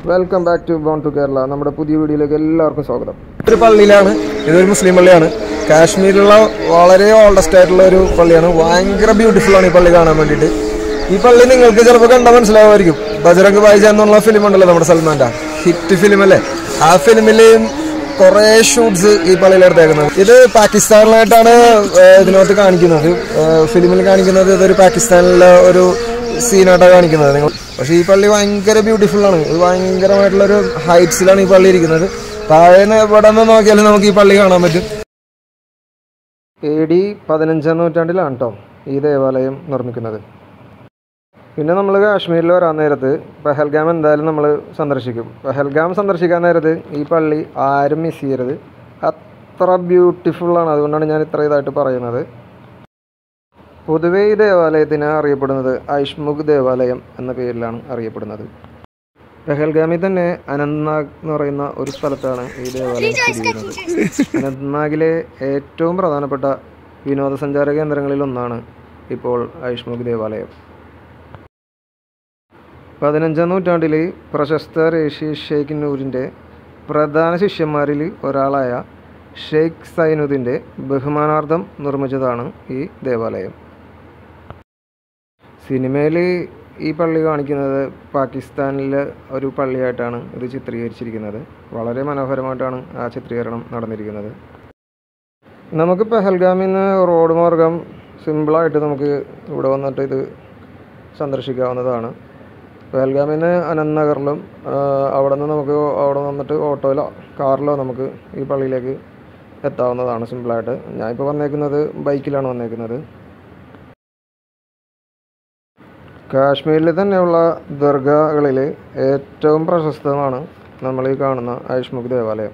welcome back to born to Kerala നമ്മുടെ പുതിയ വീഡിയോയിലേക്ക് എല്ലാവർക്കും സ്വാഗതം ഒരു പള്ളിയിലാണ് ഇതൊരു മുസ്ലിം പള്ളിയാണ് കാശ്മീരിലുള്ള വളരെ ഓൾഡസ്റ്റ് ആയിട്ടുള്ള ഒരു പള്ളിയാണ് ഭയങ്കര ബ്യൂട്ടിഫുൾ ആണ് ഈ പള്ളി കാണാൻ വേണ്ടിയിട്ട് ഈ പള്ളി നിങ്ങൾക്ക് ചിലപ്പോൾ കണ്ടാൽ മനസ്സിലാവുമായിരിക്കും ബജറംഗ് ബായിജ എന്നുള്ള ഫിലിം ഉണ്ടല്ലോ നമ്മുടെ സൽമാൻ്റെ ഹിറ്റ് ഫിലിം അല്ലേ ആ ഫിലിമിലെയും കുറേ ഷൂട്ട്സ് ഈ പള്ളിയിൽ എടുത്തേക്കുന്നത് ഇത് പാകിസ്ഥാനിലായിട്ടാണ് ഏഹ്, ഇതിനകത്ത് കാണിക്കുന്നത് ഏഹ്, ഫിലിമിൽ കാണിക്കുന്നത് ഇതൊരു പാകിസ്ഥാനിലെ ഒരു സീനായിട്ടാണ് കാണിക്കുന്നത് നിങ്ങൾ പക്ഷേ ഈ പള്ളി ഭയങ്കര ബ്യൂട്ടിഫുൾ ആണ് ഇത് ഭയങ്കരമായിട്ടുള്ള ഒരു ഹൈറ്റ്സിലാണ് ഈ പള്ളി ഇരിക്കുന്നത് താഴെ നിന്ന് ഇവിടെ നിന്ന് നോക്കിയാലും നമുക്ക് ഈ പള്ളി കാണാൻ പറ്റും എ ഡി പതിനഞ്ചാം നൂറ്റാണ്ടിലാണ് കേട്ടോ ഈ ദേവാലയം നിർമ്മിക്കുന്നത് പിന്നെ നമ്മൾ കാശ്മീരിൽ വരാൻ നേരത്ത് പെഹൽഗാം എന്തായാലും നമ്മൾ സന്ദർശിക്കും പെഹൽഗാം സന്ദർശിക്കാൻ നേരത്ത് ഈ പള്ളി ആരും മിസ് ചെയ്യരുത് അത്ര ബ്യൂട്ടിഫുള്ളാണ് അതുകൊണ്ടാണ് ഞാൻ ഇത്ര ഇതായിട്ട് പറയുന്നത് പൊതുവേ ഈ ദേവാലയത്തിന് അറിയപ്പെടുന്നത് ഐഷ്മുഖ് ദേവാലയം എന്ന പേരിലാണ് അറിയപ്പെടുന്നത് പെഹൽഗാമിൽ തന്നെ അനന്ത്നാഗ് എന്ന് പറയുന്ന ഒരു സ്ഥലത്താണ് ഈ ദേവാലയം സ്ഥിതി ചെയ്യുന്നത് അനന്ത്നാഗിലെ ഏറ്റവും പ്രധാനപ്പെട്ട വിനോദസഞ്ചാര കേന്ദ്രങ്ങളിൽ ഒന്നാണ് ഇപ്പോൾ ഐഷ്മുഖ് ദേവാലയം പതിനഞ്ചാം നൂറ്റാണ്ടിൽ പ്രശസ്ത റേഷ്യ ഷെയ്ഖ് നൂരിൻ്റെ പ്രധാന ശിഷ്യന്മാരിൽ ഒരാളായ ഷെയ്ഖ് സൈനുദ്ദീൻ്റെ ബഹുമാനാർത്ഥം നിർമ്മിച്ചതാണ് ഈ ദേവാലയം സിനിമയിൽ ഈ പള്ളി കാണിക്കുന്നത് പാകിസ്ഥാനിലെ ഒരു പള്ളിയായിട്ടാണ് ഇത് ചിത്രീകരിച്ചിരിക്കുന്നത് വളരെ മനോഹരമായിട്ടാണ് ആ ചിത്രീകരണം നടന്നിരിക്കുന്നത് നമുക്ക് പെഹൽഗാമിൽ നിന്ന് റോഡ് മാർഗം സിമ്പിളായിട്ട് നമുക്ക് ഇവിടെ വന്നിട്ട് ഇത് സന്ദർശിക്കാവുന്നതാണ് പെഹൽഗാമിൽ നിന്ന് അനന്ത്നഗറിലും അവിടെ നിന്ന് നമുക്ക് അവിടെ വന്നിട്ട് ഓട്ടോയിലോ കാറിലോ നമുക്ക് ഈ പള്ളിയിലേക്ക് എത്താവുന്നതാണ് സിമ്പിളായിട്ട് ഞാനിപ്പോൾ വന്നേക്കുന്നത് ബൈക്കിലാണ് വന്നേക്കുന്നത് കാശ്മീരിൽ തന്നെയുള്ള ദർഗകളിൽ ഏറ്റവും പ്രശസ്തമാണ് നമ്മൾ ഈ കാണുന്ന ഐഷ്മുഖ് ദേവാലയം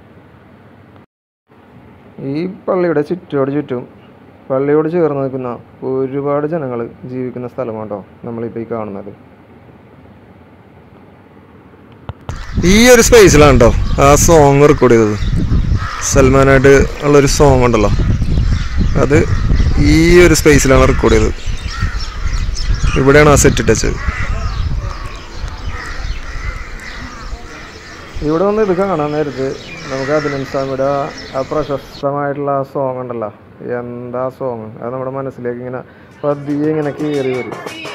ഈ പള്ളിയുടെ ചുറ്റോട് ചുറ്റും പള്ളിയോട് ചേർന്ന് നിൽക്കുന്ന ഒരുപാട് ജനങ്ങൾ ജീവിക്കുന്ന സ്ഥലമാണ് കേട്ടോ നമ്മളിപ്പോൾ ഈ കാണുന്നത് ഈ ഒരു സ്പേസിലാണ് കേട്ടോ ആ സോങ് റെക്കോർഡ് ചെയ്തത് സൽമാനായിട്ട് ഉള്ളൊരു സോങ് ഉണ്ടല്ലോ അത് ഈ ഒരു സ്പേസിലാണ് റെക്കോർഡ് ചെയ്തത് ഇവിടെയാണ് ആ സെറ്റ് ഇട്ടത് ഇവിടെ വന്ന് ഇത് കാണാൻ നേരത്ത് നമുക്ക് അഭിനന്ദ് സ്വാമിയുടെ ആ പ്രശസ്തമായിട്ടുള്ള ആ സോങ് ഉണ്ടല്ലോ എന്താ സോങ് അത് നമ്മുടെ മനസ്സിലേക്ക് ഇങ്ങനെ പതിയെ ഇങ്ങനെ കയറി വരും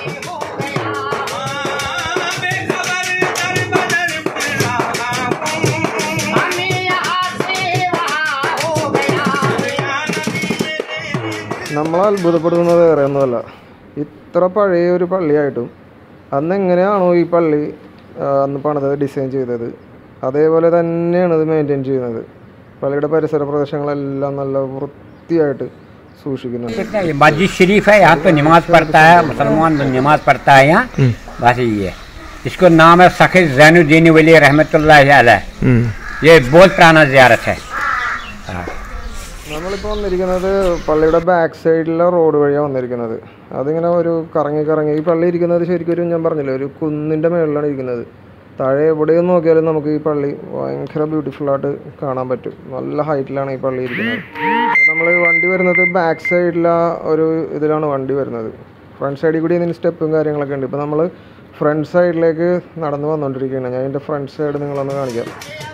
നമ്മൾ അത്ഭുതപ്പെടുന്നത് വേറെ ഒന്നുമല്ല ഇത്ര പഴയ ഒരു പള്ളിയായിട്ടും അന്ന് എങ്ങനെയാണോ ഈ പള്ളി ആ, അന്ന് പണിതത് ഡിസൈൻ ചെയ്തത് അതേപോലെ തന്നെയാണ് ഇത് മെയിൻറ്റെയിൻ ചെയ്യുന്നത് പള്ളിയുടെ പരിസര പ്രദേശങ്ങളെല്ലാം നല്ല വൃത്തിയായിട്ട് സൂക്ഷിക്കുന്നുണ്ട് कितना ये मस्जिद शरीफ है यहाँ तो नमाज पढ़ता है मुसलमान तो नमाज पढ़ता है यहाँ बस ये है इसको नाम है सखी जैनुद्दीन वली रहमतुल्लाह अलैह ये बहुत पुराना जियारत है हाँ നമ്മളിപ്പോൾ വന്നിരിക്കുന്നത് പള്ളിയുടെ ബാക്ക് സൈഡിലെ റോഡ് വഴിയാണ് വന്നിരിക്കുന്നത് അതിങ്ങനെ ഒരു കറങ്ങി കറങ്ങി ഈ പള്ളി ഇരിക്കുന്നത് ശരിക്കും ഒരു ഞാൻ പറഞ്ഞില്ലേ ഒരു കുന്നിൻ്റെ മുകളിലാണ് ഇരിക്കുന്നത് താഴെ എവിടെയും നോക്കിയാലും നമുക്ക് ഈ പള്ളി ഭയങ്കര ബ്യൂട്ടിഫുള്ളായിട്ട് കാണാൻ പറ്റും നല്ല ഹൈറ്റിലാണ് ഈ പള്ളി ഇരിക്കുന്നത് നമ്മൾ വണ്ടി വരുന്നത് ബാക്ക് സൈഡിലെ ഒരു ഇതിലാണ് വണ്ടി വരുന്നത് ഫ്രണ്ട് സൈഡിൽ കൂടി ഇതിന് സ്റ്റെപ്പും കാര്യങ്ങളൊക്കെ ഉണ്ട് ഇപ്പോൾ നമ്മൾ ഫ്രണ്ട് സൈഡിലേക്ക് നടന്നു വന്നുകൊണ്ടിരിക്കുകയാണ് ഞാൻ ഇതിൻ്റെ ഫ്രണ്ട് സൈഡ് നിങ്ങളൊന്ന് കാണിക്കാം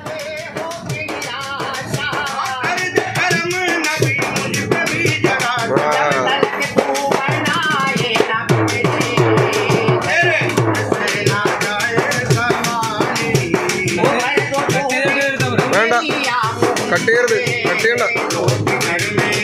വേണ്ട കട്ട് ചെയ്യരുത് കട്ട് ചെയ്യണ്ട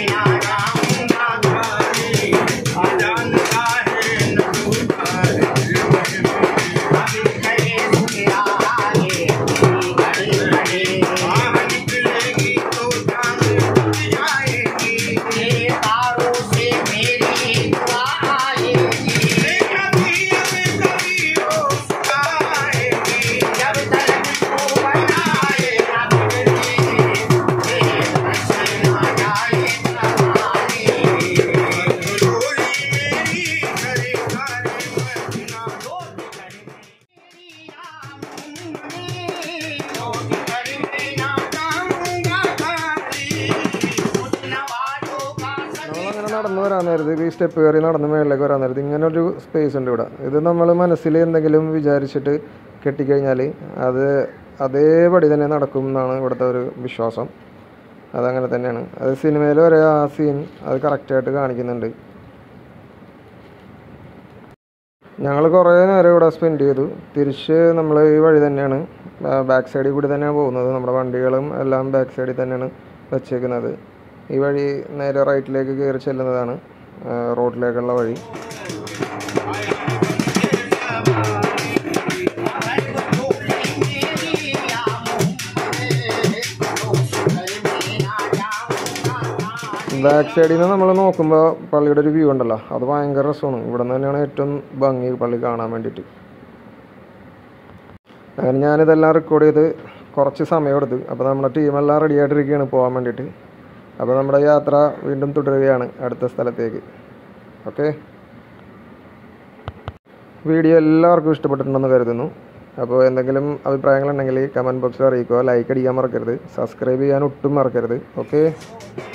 നമ്മളങ്ങനെ നടന്നു വരാൻ നേരത്ത് ഈ സ്റ്റെപ്പ് കയറി നടന്ന് മേളിലേക്ക് വരാൻ നേരത്ത് ഇങ്ങനെ ഒരു സ്പേസ് ഉണ്ട് ഇവിടെ ഇത് നമ്മൾ മനസ്സിൽ എന്തെങ്കിലും വിചാരിച്ചിട്ട് കെട്ടിക്കഴിഞ്ഞാൽ അത് അതേപടി തന്നെ നടക്കും എന്നാണ് ഇവിടുത്തെ ഒരു വിശ്വാസം അതങ്ങനെ തന്നെയാണ് അത് സിനിമയിൽ വരെ ആ സീൻ അത് കറക്റ്റായിട്ട് കാണിക്കുന്നുണ്ട് ഞങ്ങൾ കുറേ നേരം ഇവിടെ സ്പെൻഡ് ചെയ്തു തിരിച്ച് നമ്മൾ ഈ വഴി തന്നെയാണ് ബാക്ക് സൈഡിൽ കൂടി തന്നെയാണ് പോകുന്നത് നമ്മുടെ വണ്ടികളും എല്ലാം ബാക്ക് സൈഡിൽ തന്നെയാണ് വെച്ചേക്കുന്നത് ഈ വഴി നേരെ റൈറ്റിലേക്ക് കയറി ചെല്ലുന്നതാണ് ആ, റോഡിലേക്കുള്ള വഴി ബാക്ക് സൈഡിൽ നിന്ന് നമ്മൾ നോക്കുമ്പോൾ പള്ളിയുടെ ഒരു വ്യൂ ഉണ്ടല്ലോ അത് ഭയങ്കര രസമാണ് ഇവിടെ നിന്ന് തന്നെയാണ് ഏറ്റവും ഭംഗി പള്ളി കാണാൻ വേണ്ടിയിട്ട് അങ്ങനെ ഞാനിതെല്ലാം റെക്കോർഡ് ചെയ്ത് കുറച്ച് സമയം എടുത്തു അപ്പോൾ നമ്മുടെ ടീമെല്ലാം റെഡി ആയിട്ടിരിക്കുകയാണ് പോകാൻ വേണ്ടിയിട്ട് അപ്പോൾ നമ്മുടെ യാത്ര വീണ്ടും തുടരുകയാണ് അടുത്ത സ്ഥലത്തേക്ക് ഓക്കെ വീഡിയോ എല്ലാവർക്കും ഇഷ്ടപ്പെട്ടിട്ടുണ്ടെന്ന് കരുതുന്നു അപ്പോൾ എന്തെങ്കിലും അഭിപ്രായങ്ങളുണ്ടെങ്കിൽ കമൻറ്റ് ബോക്സിൽ അറിയിക്കുക ലൈക്ക് അടിക്കാൻ മറക്കരുത് സബ്സ്ക്രൈബ് ചെയ്യാൻ ഒട്ടും മറക്കരുത് ഓക്കെ